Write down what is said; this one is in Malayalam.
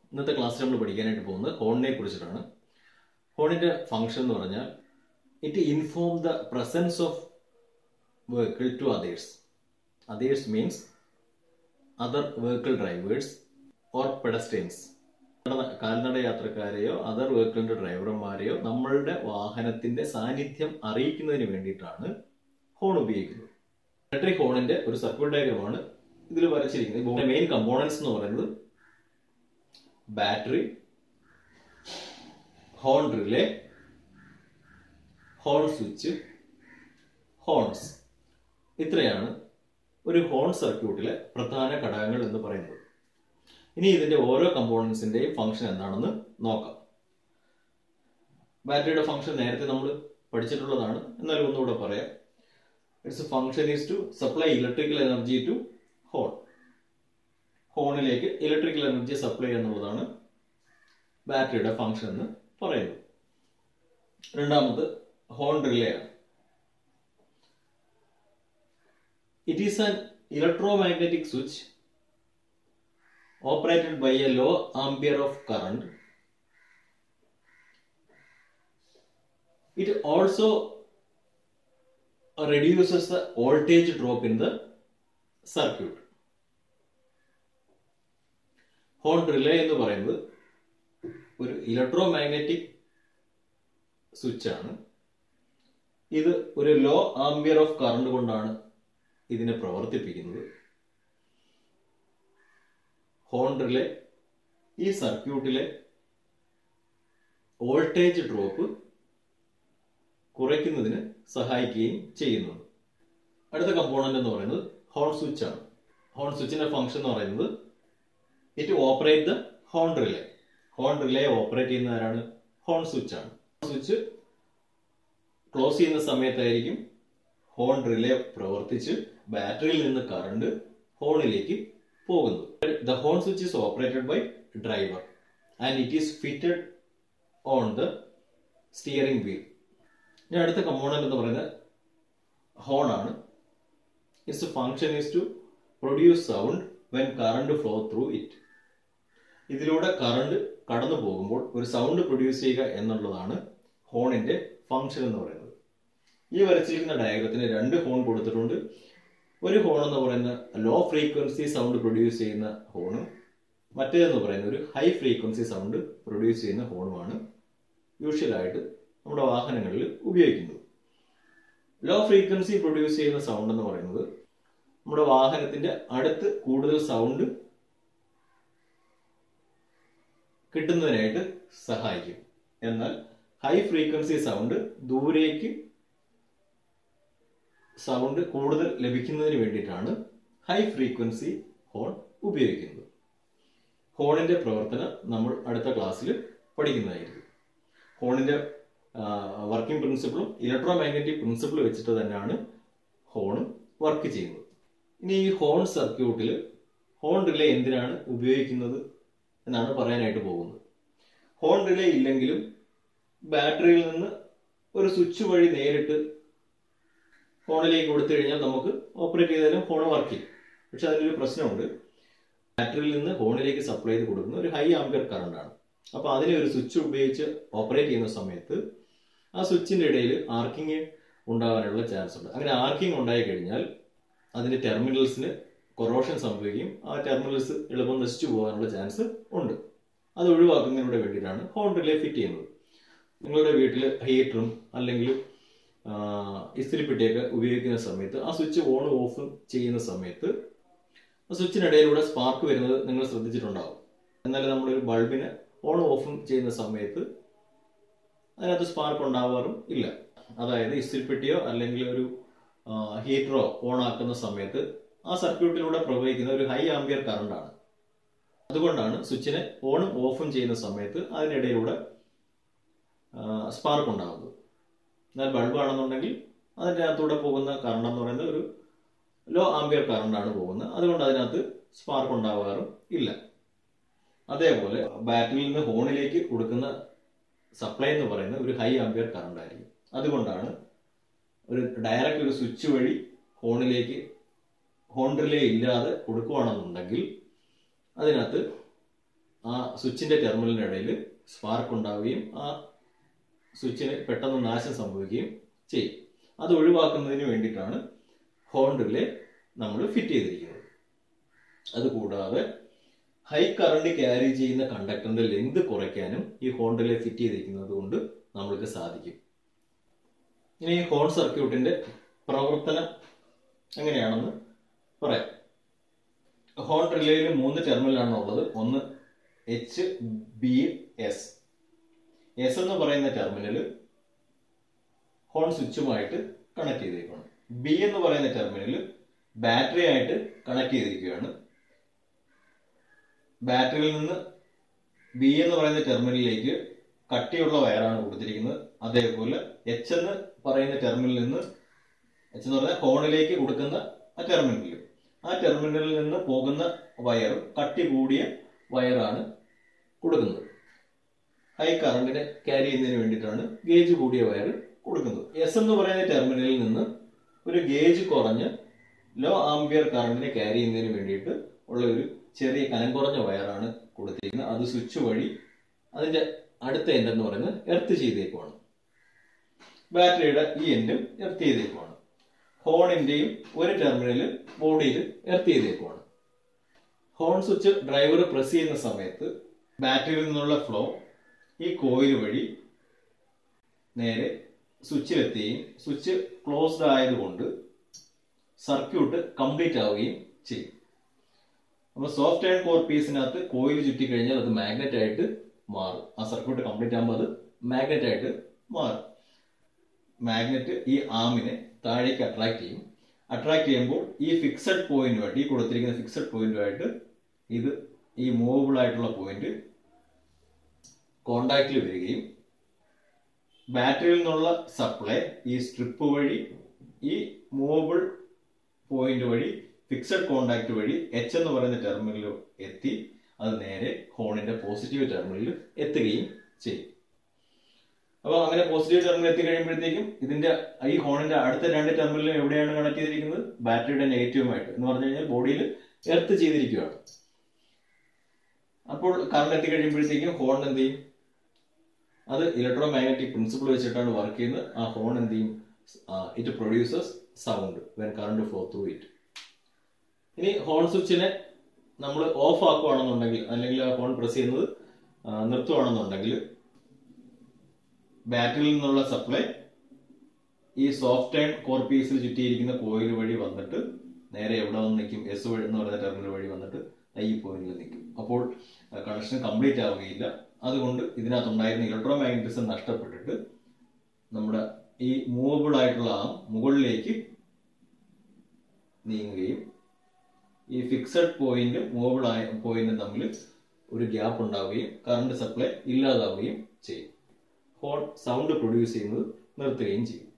ഇന്നത്തെ ക്ലാസ്സിൽ നമ്മൾ പഠിക്കാനായിട്ട് പോകുന്നത് ഹോണിനെ കുറിച്ചിട്ടാണ് ഹോണിന്റെ ഫംഗ്ഷൻ എന്ന് പറഞ്ഞാൽ it inform the presence of vehicle to others others means other vehicle drivers or pedestrians കാൽനട യാത്രക്കാരെയോ അതർ വെഹിക്കിളിന്റെ ഡ്രൈവർമാരെയോ നമ്മളുടെ വാഹനത്തിന്റെ സാന്നിധ്യം അറിയിക്കുന്നതിന് വേണ്ടിയിട്ടാണ് ഹോൺ ഉപയോഗിക്കുന്നത് ഇലക്ട്രിക് ഹോണിന്റെ ഒരു സർക്യൂട്ട് ഡയഗ്രമാണ് ഇതിൽ വരച്ചിരിക്കുന്നത് ഇതിന്റെ മെയിൻ കമ്പോണൻസ് എന്ന് പറയുന്നത് battery horn relay horn switch horns ഇത്രയാണ് ഒരു ഹോൺ സർക്യൂട്ടിലെ പ്രധാന ഘടകങ്ങൾ എന്ന് പറയുന്നത് ഇനി ഇതിന്റെ ഓരോ കമ്പോണൻസിന്റെയും ഫംഗ്ഷൻ എന്താണെന്ന് നോക്കാം ബാറ്ററിയുടെ ഫംഗ്ഷൻ നേരത്തെ നമ്മൾ പഠിച്ചിട്ടുള്ളതാണ് എന്നാലും ഒന്നുകൂടെ പറയാം its function is to supply electrical energy to horn ഹോണിലേക്ക് ഇലക്ട്രിക്കൽ എനർജി സപ്ലൈ എന്നുള്ളതാണ് ബാറ്ററിയുടെ ഫംഗ്ഷൻ എന്ന് പറയുന്നത് രണ്ടാമത് ഹോൺ റിലേ ആണ് it is an electromagnetic switch operated by a low ampere of current. It also reduces the voltage drop in the circuit. Horn relay എന്ന് പറയുന്നത് ഒരു ഇലക്ട്രോ മാഗ്നറ്റിക് സ്വിച്ച് ആണ് ഇത് ഒരു ലോ ആംബിയർ ഓഫ് കറണ്ട് കൊണ്ടാണ് ഇതിനെ പ്രവർത്തിപ്പിക്കുന്നത് ഹോൺ റിലേ ഈ സർക്യൂട്ടിലെ വോൾട്ടേജ് ഡ്രോപ്പ് കുറയ്ക്കുന്നതിന് സഹായിക്കുകയും ചെയ്യുന്നുണ്ട് അടുത്ത കമ്പോണന്റ് എന്ന് പറയുന്നത് ഹോൺ സ്വിച്ച് ആണ് ഹോൺ സ്വിച്ചിന്റെ ഫംഗ്ഷൻ എന്ന് പറയുന്നത് it operate the horn relay horn relay operate ചെയ്യുന്ന ആരാണ് ഹോൺ സ്വിച്ച് ആണ് സ്വിച്ച് ക്ലോസ് ചെയ്യുന്ന സമയത്തായിരിക്കും ഹോൺ റിലേ പ്രവർത്തിച്ച് ബാറ്ററിയിൽ നിന്ന് കറണ്ട് ഹോണിലേക്ക് പോകുന്നത് the horn switch is operated by driver and it is fitted on the steering wheel ഇനി അടുത്ത കമ്പോണന്റ് എന്ന് പറയുന്നത് ഹോൺ ആണ് its function is to produce sound when current flow through it ഇതിലൂടെ കറണ്ട് കടന്നു പോകുമ്പോൾ ഒരു സൗണ്ട് പ്രൊഡ്യൂസ് ചെയ്യുക എന്നുള്ളതാണ് ഹോണിന്റെ ഫംഗ്ഷൻ എന്ന് പറയുന്നത് ഈ വരച്ചിരിക്കുന്ന ഡയഗ്രത്തിന് രണ്ട് ഹോൺ കൊടുത്തിട്ടുണ്ട് ഒരു ഹോൺ എന്ന് പറയുന്ന ലോ ഫ്രീക്വൻസി സൗണ്ട് പ്രൊഡ്യൂസ് ചെയ്യുന്ന ഹോണും മറ്റേതെന്ന് പറയുന്ന ഒരു ഹൈ ഫ്രീക്വൻസി സൗണ്ട് പ്രൊഡ്യൂസ് ചെയ്യുന്ന ഹോണുമാണ് യൂഷ്വലായിട്ട് നമ്മുടെ വാഹനങ്ങളിൽ ഉപയോഗിക്കുന്നത് ലോ ഫ്രീക്വൻസി പ്രൊഡ്യൂസ് ചെയ്യുന്ന സൗണ്ട് എന്ന് പറയുന്നത് നമ്മുടെ വാഹനത്തിന്റെ അടുത്ത് കൂടുതൽ സൗണ്ട് കിട്ടുന്നതിനായിട്ട് സഹായിക്കും എന്നാൽ ഹൈ ഫ്രീക്വൻസി സൗണ്ട് ദൂരേക്ക് സൗണ്ട് കൂടുതൽ ലഭിക്കുന്നതിന് വേണ്ടിയിട്ടാണ് ഹൈ ഫ്രീക്വൻസി ഹോൺ ഉപയോഗിക്കുന്നത് ഹോണിന്റെ പ്രവർത്തനം നമ്മൾ അടുത്ത ക്ലാസ്സിൽ പഠിക്കുന്നതായിരിക്കും ഹോണിന്റെ വർക്കിംഗ് പ്രിൻസിപ്പിളും ഇലക്ട്രോ മാഗ്നറ്റിക് പ്രിൻസിപ്പിൾ വെച്ചിട്ട് തന്നെയാണ് ഹോൺ വർക്ക് ചെയ്യുന്നത് ഇനി ഈ ഹോൺ സർക്യൂട്ടിൽ ഹോൺ റിലേ എന്തിനാണ് ഉപയോഗിക്കുന്നത് എന്നാണ് പറയാനായിട്ട് പോകുന്നത് ഹോൺ റിലേ ഇല്ലെങ്കിലും ബാറ്ററിയിൽ നിന്ന് ഒരു സ്വിച്ച് വഴി നേരിട്ട് ഫോണിലേക്ക് കൊടുത്തു കഴിഞ്ഞാൽ നമുക്ക് ഓപ്പറേറ്റ് ചെയ്താലും ഫോൺ വർക്ക് ചെയ്യും പക്ഷെ അതിലൊരു പ്രശ്നമുണ്ട് ബാറ്ററിയിൽ നിന്ന് ഫോണിലേക്ക് സപ്ലൈ ചെയ്ത് കൊടുക്കുന്ന ഒരു ഹൈ ആംപിയർ കറണ്ട് ആണ് അപ്പോൾ അതിനെ ഒരു സ്വിച്ച് ഉപയോഗിച്ച് ഓപ്പറേറ്റ് ചെയ്യുന്ന സമയത്ത് ആ സ്വിച്ചിന്റെ ഇടയിൽ ആർക്കിങ് ഉണ്ടാകാനുള്ള ചാൻസ് ഉണ്ട് അങ്ങനെ ആർക്കിങ് ഉണ്ടായി കഴിഞ്ഞാൽ അതിന്റെ ടെർമിനൽസിന് കൊറോഷൻ സംഭവിക്കും ആ ടെർമിനൽസ് എളുപ്പം നശിച്ചു പോകാനുള്ള ചാൻസ് ഉണ്ട് അത് ഒഴിവാക്കുന്നതിനൂടെ വേണ്ടിയിട്ടാണ് ഹോൺ റിലേ ഫിറ്റ് ചെയ്യുന്നത് നിങ്ങളുടെ വീട്ടിൽ ഹീറ്ററും അല്ലെങ്കിൽ ഇസ്തിരിപ്പെട്ടിയൊക്കെ ഉപയോഗിക്കുന്ന സമയത്ത് ആ സ്വിച്ച് ഓൺ ഓഫ് ചെയ്യുന്ന സമയത്ത് ആ സ്വിച്ചിനിടയിലൂടെ സ്പാർക്ക് വരുന്നത് നിങ്ങൾ ശ്രദ്ധിച്ചിട്ടുണ്ടാവും എന്നാൽ നമ്മളൊരു ബൾബിന് ഓൺ ഓഫും ചെയ്യുന്ന സമയത്ത് അതിനകത്ത് സ്പാർക്ക് ഉണ്ടാവാറും ഇല്ല അതായത് ഇസ്തിരിപ്പെട്ടിയോ അല്ലെങ്കിൽ ഒരു ഹീറ്ററോ ഓൺ ആക്കുന്ന സമയത്ത് ആ സർക്യൂട്ടിലൂടെ പ്രവഹിക്കുന്ന ഒരു ഹൈ ആംബിയർ കറണ്ടാണ് അതുകൊണ്ടാണ് സ്വിച്ചിനെ ഓണും ഓഫും ചെയ്യുന്ന സമയത്ത് അതിനിടയിലൂടെ സ്പാർക്ക് ഉണ്ടാകുന്നത് എന്നാൽ ബൾബ് ആണെന്നുണ്ടെങ്കിൽ അതിൻ്റെ അകത്തൂടെ പോകുന്ന കറണ്ട് എന്ന് പറയുന്നത് ഒരു ലോ ആംബിയർ കറണ്ടാണ് പോകുന്നത് അതുകൊണ്ട് അതിനകത്ത് സ്പാർക്ക് ഉണ്ടാവാറും ഇല്ല അതേപോലെ ബാറ്ററിയിൽ നിന്ന് ഹോണിലേക്ക് കൊടുക്കുന്ന സപ്ലൈ എന്ന് പറയുന്നത് ഒരു ഹൈ ആംബിയർ കറണ്ട് ആയിരിക്കും അതുകൊണ്ടാണ് ഒരു ഡയറക്റ്റ് ഒരു സ്വിച്ച് വഴി ഹോണിലേക്ക് ഹോൺ റിലേ ഇല്ലാതെ കൊടുക്കുകയാണെന്നുണ്ടെങ്കിൽ അതിനകത്ത് ആ സ്വിച്ചിന്റെ ടെർമിനലിന്റെ ഇടയിൽ സ്പാർക്ക് ഉണ്ടാവുകയും ആ സ്വിച്ചിന് പെട്ടെന്ന് നാശം സംഭവിക്കുകയും ചെയ്യും അത് ഒഴിവാക്കുന്നതിന് വേണ്ടിയിട്ടാണ് ഹോൺ റിലേ നമ്മൾ ഫിറ്റ് ചെയ്തിരിക്കുന്നത് അതുകൂടാതെ ഹൈ കറണ്ട് ക്യാരി ചെയ്യുന്ന കണ്ടക്ടറിന്റെ ലെങ്ത് കുറയ്ക്കാനും ഈ ഹോൺ റിലേ ഫിറ്റ് ചെയ്തിരിക്കുന്നത് കൊണ്ട് നമ്മൾക്ക് സാധിക്കും ഇനി ഈ ഹോൺ സർക്യൂട്ടിന്റെ പ്രവർത്തനം എങ്ങനെയാണെന്ന് പറയാം ഹോൺ റിലേയിൽ മൂന്ന് ടെർമിനലാണ് ഉള്ളത് ഒന്ന് എച്ച് ബി എസ് എസ് എന്ന് പറയുന്ന ടെർമിനൽ ഹോൺ സ്വിച്ചുമായിട്ട് കണക്ട് ചെയ്തിരിക്കുകയാണ് ബി എന്ന് പറയുന്ന ടെർമിനൽ ബാറ്ററി ആയിട്ട് കണക്ട് ചെയ്തിരിക്കുകയാണ് ബാറ്ററിയിൽ നിന്ന് ബി എന്ന് പറയുന്ന ടെർമിനലിലേക്ക് കട്ടിയുള്ള വയറാണ് കൊടുത്തിരിക്കുന്നത് അതേപോലെ എച്ച് എന്ന് പറയുന്ന ടെർമിനലിൽ നിന്ന് എച്ച് എന്ന് പറഞ്ഞാൽ ഹോണിലേക്ക് കൊടുക്കുന്ന ആ ടെർമിനലിൽ ആ ടെർമിനലിൽ നിന്ന് പോകുന്ന വയർ കട്ടി കൂടിയ വയറാണ് കൊടുക്കുന്നത് ഹൈ കറണ്ടിനെ ക്യാരി ചെയ്യുന്നതിന് വേണ്ടിയിട്ടാണ് ഗേജ് കൂടിയ വയർ കൊടുക്കുന്നത് എസ് എന്ന് പറയുന്ന ടെർമിനലിൽ നിന്ന് ഒരു ഗേജ് കുറഞ്ഞ് ലോ ആംബിയർ കറണ്ടിനെ ക്യാരി ചെയ്യുന്നതിന് വേണ്ടിയിട്ട് ഉള്ള ഒരു ചെറിയ കനം കുറഞ്ഞ വയറാണ് കൊടുത്തിരിക്കുന്നത് അത് സ്വിച്ച് വഴി അതിന്റെ അടുത്ത എൻഡ് എന്ന് പറയുന്നത് എർത്ത് ചെയ്തേക്കുവാണ് ബാറ്ററിയുടെ ഈ എൻഡും എർത്ത് ചെയ്തേക്കുവാണ് ഹോണിന്റെയും ഒരു ടെർമിനൽ ബോഡിയിൽ എർത്ത് ചെയ്തേക്കുവാണ് ഹോൺ സ്വിച്ച് ഡ്രൈവർ പ്രസ് ചെയ്യുന്ന സമയത്ത് ബാറ്ററിയിൽ നിന്നുള്ള ഫ്ലോ ഈ കോയിൽ വഴി നേരെ സ്വിച്ചിലെത്തുകയും സ്വിച്ച് ക്ലോസ്ഡ് ആയതുകൊണ്ട് സർക്യൂട്ട് കംപ്ലീറ്റ് ആവുകയും ചെയ്യും അപ്പോൾ സോഫ്റ്റ് ആൻഡ് കോർ പീസിനകത്ത് കോയിൽ ചുറ്റി കഴിഞ്ഞാൽ അത് മാഗ്നറ്റ് ആയിട്ട് മാറും ആ സർക്യൂട്ട് കംപ്ലീറ്റ് ആകുമ്പോൾ അത് മാഗ്നറ്റ് ആയിട്ട് മാറും മാഗ്നറ്റ് ഈ ആമിനെ താഴേക്ക് അട്രാക്ട് ചെയ്യും അട്രാക്ട് ചെയ്യുമ്പോൾ ഈ ഫിക്സഡ് പോയിന്റുമായിട്ട് ഈ കൊടുത്തിരിക്കുന്ന ഫിക്സഡ് പോയിന്റുമായിട്ട് ഇത് ഈ മൂവബിൾ ആയിട്ടുള്ള പോയിന്റ് കോണ്ടാക്റ്റിൽ വരികയും ബാറ്ററിയിൽ നിന്നുള്ള സപ്ലൈ ഈ സ്ട്രിപ്പ് വഴി ഈ മൂവബിൾ പോയിന്റ് വഴി ഫിക്സഡ് കോണ്ടാക്ട് വഴി എച്ച് എന്ന് പറയുന്ന ടെർമിനലിൽ എത്തി അത് നേരെ ഹോണിന്റെ പോസിറ്റീവ് ടെർമിനലിൽ എത്തുകയും ചെയ്യും അപ്പോൾ അങ്ങനെ പോസിറ്റീവ് ടെർമിനൽ എത്തി കഴിയുമ്പോഴത്തേക്കും ഇതിന്റെ ഈ ഹോണിന്റെ അടുത്ത രണ്ട് ടെർമിനലും എവിടെയാണ് കണക്ട് ചെയ്തിരിക്കുന്നത് ബാറ്ററിയുടെ നെഗറ്റീവുമായിട്ട് എന്ന് പറഞ്ഞു കഴിഞ്ഞാൽ ബോഡിയിൽ എർത്ത് ചെയ്തിരിക്കുകയാണ് അപ്പോൾ കറണ്ട് എത്തി കഴിയുമ്പോഴത്തേക്കും ഹോൺ എന്ത് ചെയ്യും അത് ഇലക്ട്രോ മാഗ്നറ്റിക് പ്രിൻസിപ്പിൾ വെച്ചിട്ടാണ് വർക്ക് ചെയ്യുന്നത് ആ ഹോൺ എന്ത് ചെയ്യും it produces sound when current flow through it ഇനി ഹോൺ സ്വിച്ചിനെ നമ്മൾ ഓഫ് ആക്കുവാണെന്നുണ്ടെങ്കിൽ അല്ലെങ്കിൽ ആ ഹോൺ പ്രസ് ചെയ്യുന്നത് ആ, നിർത്തുവാണെന്നുണ്ടെങ്കിൽ ബാറ്ററിയിൽ നിന്നുള്ള സപ്ലൈ ഈ സോഫ്റ്റ് ആൻഡ് കോർ പീസിൽ ചുറ്റിയിരിക്കുന്ന കോയിൽ വഴി വന്നിട്ട് നേരെ എവിടെ വന്ന് നിൽക്കും എസ് വഴി എന്ന് പറയുന്ന ടെർമിനൽ വഴി വന്നിട്ട് ഈ പോയിന്റിൽ നിൽക്കും അപ്പോൾ കണക്ഷൻ കംപ്ലീറ്റ് ആവുകയില്ല അതുകൊണ്ട് ഇതിനകത്തുണ്ടായിരുന്ന ഇലക്ട്രോ മാഗ്നറ്റിസം നഷ്ടപ്പെട്ടിട്ട് നമ്മുടെ ഈ മൂവബിൾ ആയിട്ടുള്ള ആ മുകളിലേക്ക് നീങ്ങുകയും ഈ ഫിക്സഡ് പോയിന്റും മൂവബിൾ ആയ പോയിന്റും തമ്മിൽ ഒരു ഗ്യാപ്പ് ഉണ്ടാവുകയും കറണ്ട് സപ്ലൈ ഇല്ലാതാവുകയും ചെയ്യും ഹോൺ സൗണ്ട് പ്രൊഡ്യൂസ് ചെയ്യുന്നത് നിർത്തുകയും ചെയ്യും